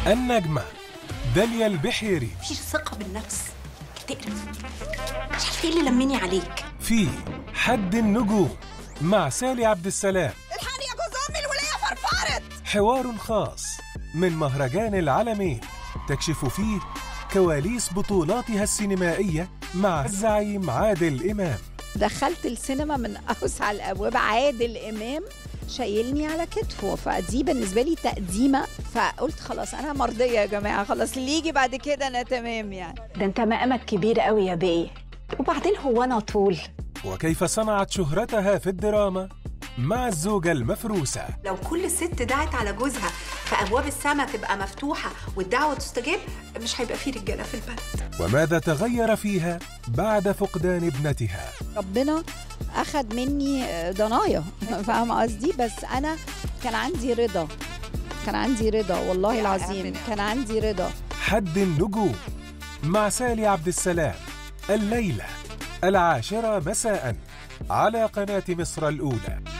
النجمة داليا البحيري مفيش ثقة بالنفس تقرف مش عارفة ايه اللي لمني عليك في حد النجوم مع سالي عبد السلام الحقني يا جوز امي الولاية فرفرت حوار خاص من مهرجان العالمين تكشف فيه كواليس بطولاتها السينمائية مع الزعيم عادل إمام دخلت السينما من اوسع الابواب عادل امام شايلني على كتفه فدي بالنسبه لي تقديمه فقلت خلاص انا مرضيه يا جماعه خلاص اللي يجي بعد كده انا تمام يعني ده انت مقامك كبير قوي يا بيه وبعدين هو انا طول وكيف صنعت شهرتها في الدراما مع الزوجة المفروسة لو كل ست دعت على جوزها فابواب السماء تبقى مفتوحة والدعوة تستجاب مش هيبقى في رجالة في البلد وماذا تغير فيها بعد فقدان ابنتها ربنا اخد مني ضنايا فاهم قصدي بس انا كان عندي رضا كان عندي رضا والله العظيم كان عندي رضا حد النجوم مع سالي عبد السلام الليلة العاشرة مساء على قناة مصر الأولى